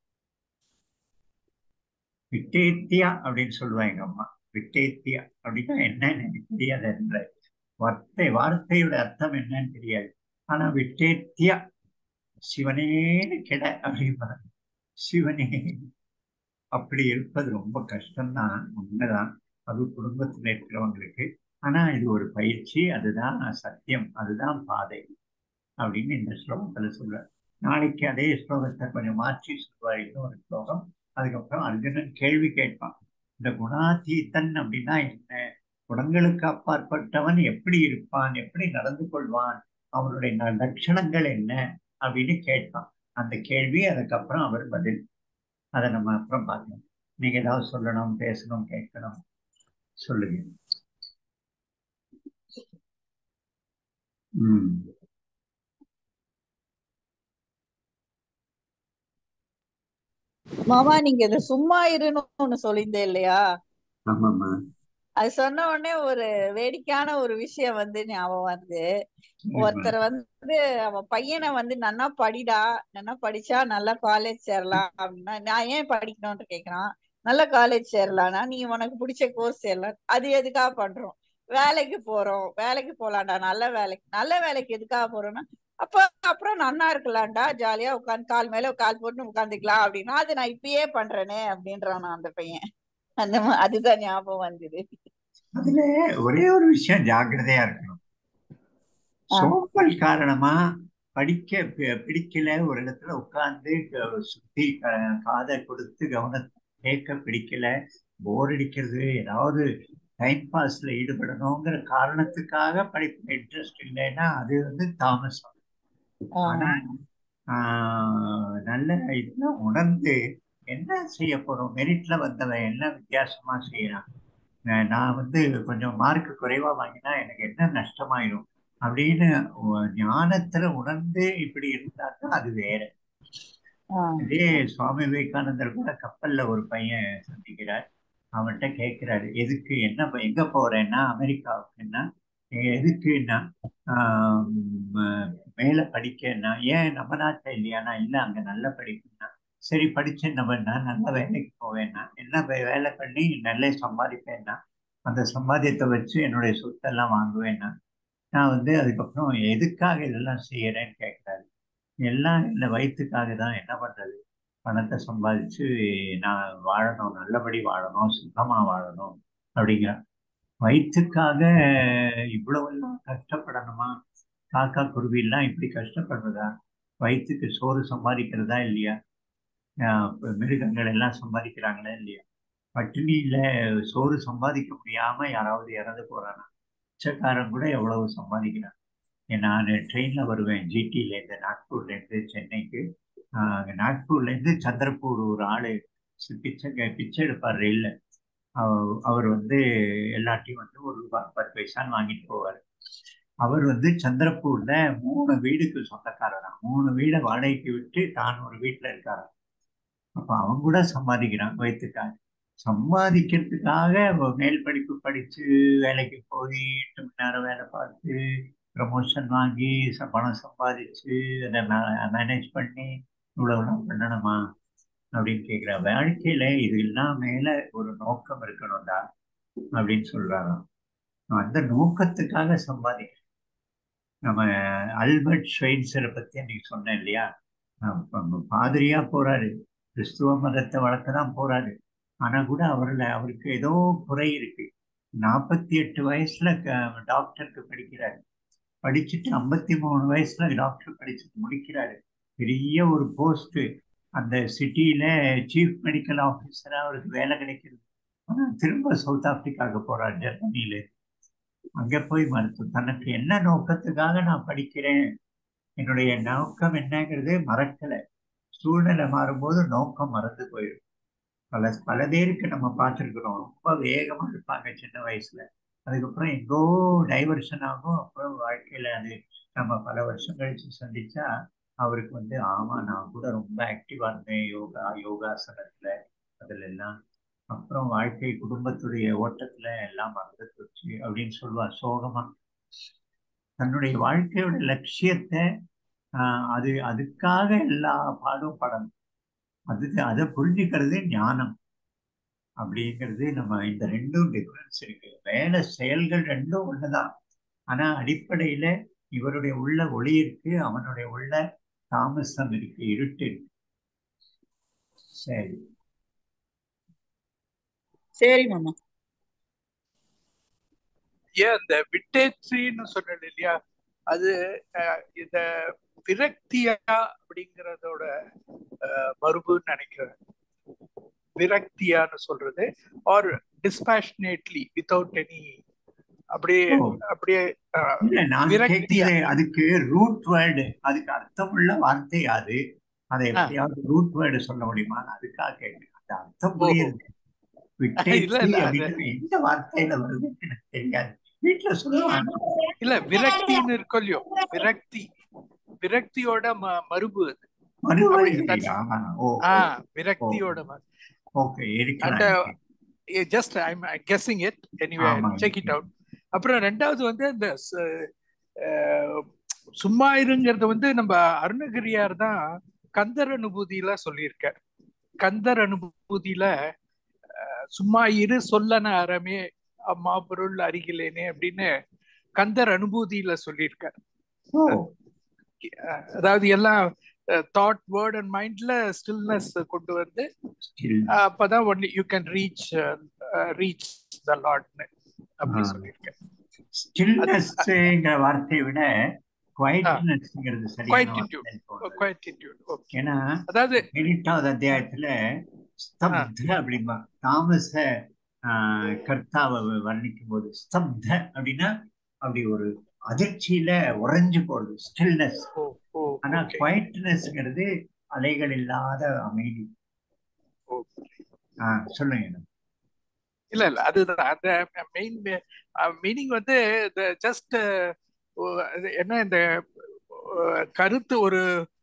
விட்டேத்தியா அப்படின்னு சொல்லுவாங்க எங்க அம்மா விட்டேத்தியா அப்படின்னா என்னன்னு எனக்கு தெரியாது என்ற வார்த்தை வார்த்தையோட அர்த்தம் என்னன்னு தெரியாது ஆனா விட்டேத்தியா சிவனேன்னு கிட அப்படிம்பாங்க சிவனே அப்படி இருப்பது ரொம்ப கஷ்டம்தான் உண்மைதான் அது குடும்பத்தில் இருக்கிறவங்களுக்கு ஆனா இது ஒரு பயிற்சி அதுதான் சத்தியம் அதுதான் பாதை அப்படின்னு இந்த ஸ்லோகத்துல சொல்ற நாளைக்கு அதே ஸ்லோகத்தை கொஞ்சம் மாற்றி சொல்வார் இன்னொரு ஸ்லோகம் அதுக்கப்புறம் அர்ஜுனன் கேள்வி கேட்பான் இந்த குணாதீத்தன் அப்படின்னா என்ன குணங்களுக்கு அப்பாற்பட்டவன் எப்படி இருப்பான் எப்படி நடந்து கொள்வான் அவனுடைய லட்சணங்கள் என்ன அப்படின்னு கேட்பான் அந்த கேள்வி அதுக்கப்புறம் அவர் பதில் அதை நம்ம அப்புறம் பார்க்கணும் நீங்க ஏதாவது சொல்லணும் பேசணும் கேட்கணும் சொல்லுங்க உம் மாமா நீங்க இத சும்மா இருன்னு ஒண்ணு சொல்லியிருந்தே இல்லையா ஆமாம்மா அது சொன்ன உடனே ஒரு வேடிக்கையான ஒரு விஷயம் வந்து ஞாபகம் வருது ஒருத்தர் வந்து அவன் பையனை வந்து நன்னா படிடா நன்னா படிச்சா நல்லா காலேஜ் சேரலாம் அப்படின்னா நான் ஏன் படிக்கணும்னு கேக்குறான் நல்ல காலேஜ் சேரலாம்னா நீ உனக்கு பிடிச்ச கோர்ஸ் சேரலாம் அது எதுக்காக பண்றோம் வேலைக்கு போறோம் வேலைக்கு போலாம்டா நல்ல வேலைக்கு நல்ல வேலைக்கு எதுக்காக போறோம்னா அப்ப அப்புறம் நன்னா இருக்கலாம்டா ஜாலியா உட்காந்து கால் மேல கால் போட்டு உட்காந்துக்கலாம் அப்படின்னா அது நான் இப்பயே பண்றேனே அப்படின்றான் நான் அந்த பையன் அந்த மா- அதுதான் ஞாபகம் வந்தது அதுல ஒரே ஒரு விஷயம் ஜாக்கிரதையா இருக்கணும் ஆ. சோம்பல் காரணமா படிக்க பி- பிடிக்கல ஒரு இடத்துல உட்கார்ந்து சுத்தி க- காதை கொடுத்து கவனம் கேட்க பிடிக்கல போர் அடிக்கிறது ஏதாவது டைம் பாஸ்ல ஈடுபடணுங்கிற காரணத்துக்காக படிப்பு இன்ட்ரெஸ்ட் இல்லைன்னா அது வந்து தாமசம் ஆனா ஆஹ், நல்ல இதெல்லாம் உணர்ந்து என்ன செய்ய போறோம் மெரிட்ல வந்தவன் என்ன வித்தியாசமா செய்யறான் நான் நான் வந்து கொஞ்சம் மார்க் குறைவா வாங்கினா எனக்கு என்ன நஷ்டமாயிடும் அப்படின்னு உ- ஞானத்துல உணர்ந்து இப்படி இருந்தாக்கா அது வேற இதே சுவாமி விவேகானந்தர் கூட கப்பல்ல ஒரு பையன் சந்திக்கிறார் அவன்கிட்ட கேட்கிறாரு எதுக்கு என்ன ப- எங்க போறேன்னா அமெரிக்காவுக்குன்னா எதுக்குன்னா ஆஹ் ம- மேல படிக்கன்னா ஏன் நம்ம நாட்டில் இல்லையானா இல்ல அங்க நல்ல படிப்புன்னா சரி படிச்சு நம்மன்னா நல்ல வேலைக்கு போவேன்னா என்ன வே- வேலை பண்ணி நல்லா சம்பாதிப்பேன்னா அந்த சம்பாத்தியத்தை வச்சு என்னுடைய சொத்தெல்லாம் வாங்குவேன்னா நான் வந்து அதுக்கப்புறம் எதுக்காக இதெல்லாம் செய்யறேன்னு கேட்கிறாரு எல்லாம் இந்த வயிற்றுக்காக தான் என்ன பண்றது பணத்தை சம்பாதிச்சு நான் வாழணும் நல்லபடி வாழணும் சுத்தமா வாழணும் அப்படிங்கிறான் வயிற்றுக்காக இவ்வளவெல்லாம் கஷ்டப்படணுமா காக்கா குருவிலாம் இப்படி கஷ்டப்படுறதா வயிற்றுக்கு சோறு சம்பாதிக்கிறதா இல்லையா ஆஹ் இப்ப மிருகங்கள் எல்லாம் சம்பாதிக்கிறாங்களா இல்லையா பட்டினியில சோறு சம்பாதிக்க முடியாம யாராவது இறந்து போறானா பிச்சைக்காரன் கூட எவ்வளவு சம்பாதிக்கிறான் நான் ட்ரெயின்ல வருவேன் ஜிடில இருந்து நாக்பூர்ல இருந்து சென்னைக்கு ஆஹ் அங்க நாக்பூர்ல இருந்து சந்திரப்பூர் ஒரு ஆளு சி- பிச்சை பிச்சை எடுப்பார் ரயில்ல அவ- அவர் வந்து எல்லாத்தையும் வந்து ஒரு ரூபாய் பத்து பைசான்னு வாங்கிட்டு போவார் அவர் வந்து சந்திரப்பூர்ல மூணு வீடுக்கு சொந்தக்காரராம் மூணு வீடை வாடகைக்கு விட்டு தான் ஒரு வீட்டுல இருக்காராம் அப்ப அவன் கூட சம்பாதிக்கிறான் வயிற்றுக்காக சம்பாதிக்கிறதுக்காக அவ மேல் படிப்பு படிச்சு வேலைக்கு போய் எட்டு மணி நேரம் வேலை பார்த்து ப்ரமோஷன் வாங்கி ச- பணம் சம்பாதிச்சு அதை மேனேஜ் பண்ணி இவ்வளவுலாம் பண்ணணுமா அப்படின்னு கேட்கிற வாழ்க்கையில இது எல்லாம் மேல ஒரு நோக்கம் இருக்கணும்டா அப்படின்னு சொல்றாராம் அந்த நோக்கத்துக்காக சம்பாதிக்கிறேன் நம்ம அல்பர்ட் ஷ்வைன்சரை பத்தி அன்னைக்கு சொன்னேன் இல்லையா அஹ் ப- பாதிரியா போறாரு கிறிஸ்துவ மதத்தை வளர்க்க தான் போறாரு ஆனா கூட அவர்ல அவருக்கு ஏதோ குறை இருக்கு நாற்பத்தி எட்டு வயசுல க- டாக்டருக்கு படிக்கிறாரு படிச்சுட்டு ஐம்பத்தி மூணு வயசுல டாக்டர் படிச்சுட்டு முடிக்கிறாரு பெரிய ஒரு போஸ்ட் அந்த சிட்டியில சீஃப் மெடிக்கல் ஆஃபீஸரா அவருக்கு வேலை கிடைக்கிறது ஆனா திரும்ப சவுத் ஆப்பிரிக்காவுக்கு போறார் ஜெர்மனியில அங்க போய் மருத்துவம் தனக்கு என்ன நோக்கத்துக்காக நான் படிக்கிறேன் என்னுடைய நோக்கம் என்னங்கிறது மறக்கல சூழ்நிலை மாறும்போது நோக்கம் மறந்து போயிடும் பல பல பேருக்கு நம்ம பார்த்துருக்குறோம் ரொம்ப வேகமா இருப்பாங்க சின்ன வயசுல அதுக்கப்புறம் எங்கோ டைவர்ஷன் ஆகும் அப்புறம் வாழ்க்கையில அது நம்ம பல வருஷம் கழிச்சு சந்திச்சா அவருக்கு வந்து ஆமா நான் கூட ரொம்ப ஆக்டிவா இருந்தேன் யோகா யோகாசனத்துல அதுல எல்லாம் அப்புறம் வாழ்க்கை குடும்பத்துடைய ஓட்டத்துல எல்லாம் மறந்து போச்சு அப்படின்னு சொல்லுவார் சோகமா தன்னுடைய வாழ்க்கையோட லட்சியத்தை ஆஹ் அது அதுக்காக எல்லா பாடும் படணும் அதுக்கு அதை புரிஞ்சுக்கிறது ஞானம் அப்படிங்கிறது நம்ம இந்த ரெண்டும் டிஃபரன்ஸ் இருக்கு வேலை செயல்கள் ரெண்டும் ஒண்ணுதான் ஆனா அடிப்படையில இவருடைய உள்ள ஒளி இருக்கு அவனுடைய உள்ள தாமசம் இருக்கு இருட்டு இருக்கு சரி சரி மாமா ஏன் இந்த விட்டேற்றின்னு சொன்னது இல்லையா அது அஹ், இந்த விரக்தியா அப்படிங்கிறதோட அஹ், மரபுன்னு நினைக்கிறேன் விரக்தியான்னு சொல்றது ஆர் டிஸ்பேஷனேட்லி வித்தவுட் எனி அப்படியே ஓ. அப்படியே அஹ், இல்ல நான் விரக்தியா. கேட்கிறேன் அதுக்கு ரூட் வேர்டு அதுக்கு அர்த்தமுள்ள வார்த்தை அது அதை எப்படியாவது ரூட் வேர்டு சொல்ல முடியுமா அதுக்காக கேட்கிறேன் அந்த அர்த்தம் புரியுது விட்டேற்றி இல்ல, இல்ல, அது- அப்படின்னு எந்த வார்த்தையில வருதுன்னு எனக்கு தெரியாது வீட்டுல சொல்லுவாங்க இல்ல விரக்தின்னு இருக்கும் இல்லையோ விரக்தி விரக்தியோட ம மறுபு அது மறுபடி அப்படி, இல்லையா? ஓ ஆ விரக்தியோட ம- ஓகே அந்த இருக்கலாம் just I guessing it anyway ஆமா. செக் இட் அவுட் அப்புறம் ரெண்டாவது வந்து இந்த ச- அஹ், சும்மா இருங்கிறது வந்து நம்ம அருணகிரியார் தான் கந்தர் அனுபூதியில சொல்லியிருக்கார் கந்தர் அனுபூதியில அஹ், சும்மா இரு சொல்லன அறமே அம்மா பொருள் அருகிலேனே அப்படின்னு கந்தர் அனுபூதியில சொல்லியிருக்கார் ஓ அஹ், அதாவது எல்லாம் தாட் வேர்ட் அண்ட் மைண்ட்ல ஸ்டில்னஸ் கொண்டு வந்து still அப்பதான் only you can reach reach the லார்ட்னு அப்படி ஆ. சொல்லியிருக்கேன் ஸ்டில்னஸ்ங்கிற வார்த்தையை விட குவைட்னஸ்ங்கிறது சரியான Quietude. வார்த்தைன்னு தோணுது. குவாட்டிடியூட் ஓகே ஏன்னா அதாவது பதினெட்டாவது அத்தியாயத்துல ஸ்தப்த அப்படிம்பா தாமச ஆஹ், கர்த்தாவை வர்ணிக்கும் போது ஸ்தப்த அப்படின்னா அப்படி ஒரு அதிர்ச்சியில உறைஞ்சு போறது ஸ்டில்னஸ் ஓ ஓ ஆனா ஓகே குவைட்னஸ்ங்கிறது அலைகள் இல்லாத அமைதி ஓ ஆஹ் சொல்லுங்க இல்ல இல்ல அதுதான் அந்த மெயின் மீனிங் வந்து ஜஸ்ட் என்ன இந்த அஹ், கருத்து ஒரு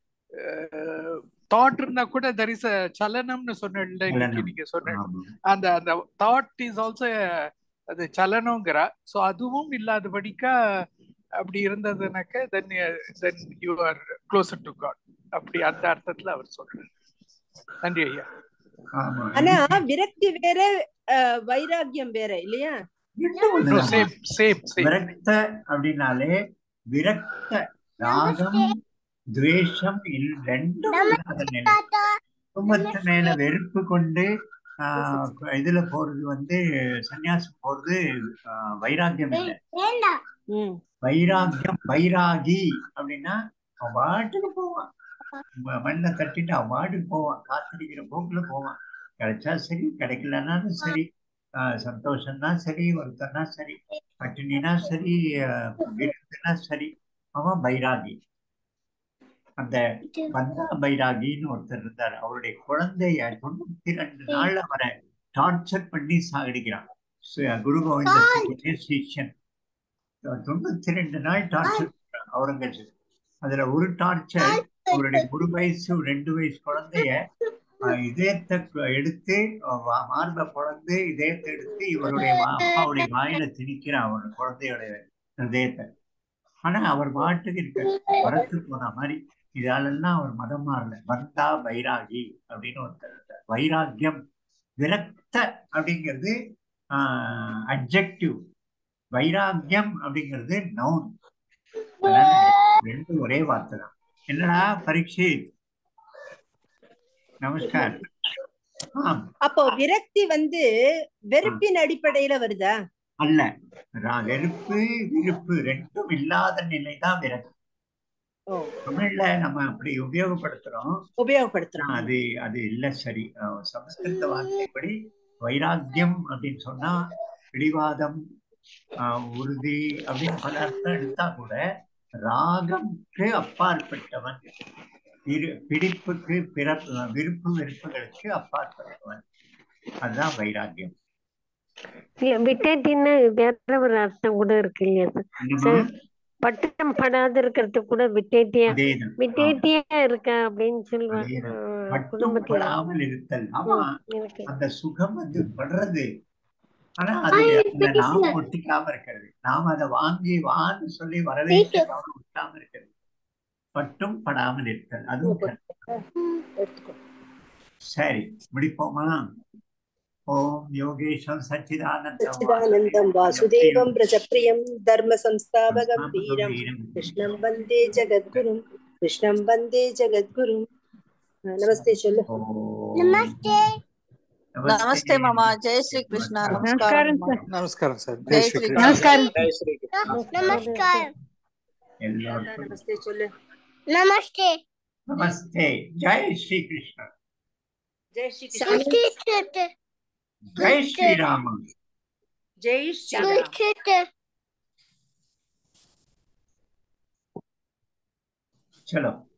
தாட் இருந்தா கூட தெர் இஸ் அ சலனம்னு சொன்ன இன்னைக்கு சலனம். நீங்க சொன்ன ஆமா. அந்த அந்த தாட் இஸ் ஆல்சோ அது சலனங்கிறா ஸோ அதுவும் இல்லாதபடிக்கா அப்படி இருந்ததுனாக்க then then you are closer to God அப்படி அந்த அர்த்தத்துல அவர் சொல்றாரு நன்றி ஐயா ஆமா. ஆனா விரக்தி வேற அஹ், வைராக்கியம் வேற இல்லையா இன்னும் ஒண்ணுதாம்மா. சேம் சேம் சேம் விரக்த அப்படின்னாலே விரக்த ராகம் துவேஷம் இல் ரெண்டும் இல்லாத நிலை குடும்பத்து மேல வெறுப்பு கொண்டு ஆஹ், இதுல போறது வந்து சன்னியாசம் போறது ஆஹ், வைராக்கியம் இல்லை ம் வைராக்கியம் வைராகி அப்படின்னா அவன் பாட்டுக்கு போவான் ம- மண்ணை தட்டிட்டு அவன் பாட்டுக்கு போவான் காத்தடிக்கிற போக்குல போவான் கிடைச்சா சரி கிடைக்கலனாலும் சரி ஆஹ், சந்தோஷம்னா சரி வருத்தம்னா சரி பட்டினினா சரி ஆஹ், விருந்துனா சரி அவன் பைராகி அந்த பந்தா பைராகின்னு ஒருத்தர் இருந்தார் அவருடைய குழந்தைய தொண்ணூத்தி ரெண்டு நாள் அவரை டார்ச்சர் பண்ணி சாகடிக்கிறான் சு- குரு கோவிந்த சிங்கின் சிஷ்யன் தொண்ணூத்தி ரெண்டு நாள் டார்ச்சர் அவுரங்கசீப் அதுல ஒரு டார்ச்சர் அவருடைய ஒரு வயசு ரெண்டு வயசு குழந்தைய அஹ், இதயத்தை கு- எடுத்து அஹ், வா- மார்பை குழந்து இதயத்தை எடுத்து இவருடைய வா- அப்பாவுடைய வாயில திணிக்கிறான் அவர் குழந்தையோட இதயத்தை ஆனா அவர் பாட்டுக்கு இருக்க வரத்து போன மாதிரி இதாலெல்லாம் அவர் மதம் மாறல வந்தா வைராகி அப்படின்னு ஒருத்தர் இருந்தார். வைராக்கியம் விரக்த அப்படிங்கிறது அப்ஜெக்டிவ் வைராக்கியம் அப்படிங்கிறது நவுன் ரெண்டும் ஒரே வார்த்தை தான் என்னடா பரீட்சை நமஸ்கார் ஆம் அப்போ விரக்தி வந்து வெறுப்பின் அடிப்படையில வருதா அல்ல ரா- வெறுப்பு விருப்பு ரெண்டும் இல்லாத நிலை தான் விரக்தி ஓ தமிழ்ல நம்ம அப்படி உபயோகப்படுத்துறோம் உபயோகப்படுத்துறோம் ஆனா அது அது இல்ல சரி அஹ் சமஸ்கிருத வார்த்தைப்படி வைராக்கியம் அப்படின்னு சொன்னா பிடிவாதம் ஆஹ் உறுதி அப்படின்னு பல அர்த்தம் எடுத்தா கூட ராகம்க்கு அப்பாற்பட்டவன் இரு பிடிப்புக்கு பிற விருப்பு வெறுப்புகளுக்கு அப்பாற்பட்டவன் அதுதான் வைராக்கியம் இல்ல விட்டேட்டின்னு வேற ஒரு அர்த்தம் கூட இருக்கு இல்லையா சார் என்னமா சார் பட்டம் படாத இருக்கிறது கூட விட்டேட்டியா அதேதான் ஆமா, விட்டேட்டியா இருக்க அப்படின்னு சொல்லுவாங்க அதேதான் ஆஹ் மட்டும் குடும்பத்துல படாமல் இருத்தல் ஆமா ம், இருக்கு அந்த சுகம் வந்து படுறது ஆனா அது அந்த நாம ஒட்டிக்காம இருக்கிறது நாம அதை வாங்கி வான்னு சொல்லி வரவேற்காம ஒட்டாம இருக்கிறது பட்டும் படாமல் இருத்தல் அதுவும் correct. எடுத்துக்கோ சரி முடிப்போமா ஓம் யோகேஷம் சச்சிதானந்தம் சச்சிதானந்தம் வாசுதேவம் பிரஜப்பிரியம் தர்ம சம்ஸ்தாபகம் வீரம் கிருஷ்ணம் வந்தே ஜெகத்குரும் கிருஷ்ணம் வந்தே ஜெகத்குரும் அஹ் நமஸ்தே சொல்லு நமஸ்தே மாமா ஜெய் ஸ்ரீ கிருஷ்ணா நமஸ்காரம் நமஸ்காரம் சார் ஜெய் ஸ்ரீ கிருஷ்ணா நமஸ்காரம் ஜெய் ஸ்ரீ கிருஷ்ணா நமஸ்காரம் எல்லாருக்கும் நமஸ்தே சொல்லு நமஸ்தே நமஸ்தே ஜெய் ஸ்ரீ கிருஷ்ண ஜெய் ஸ்ரீ கிருஷ்ண நமஸ்தே ஜெய் ஸ்ரீராமன் ஜெய் ஸ்ரீராம் நமஸ்தே चलो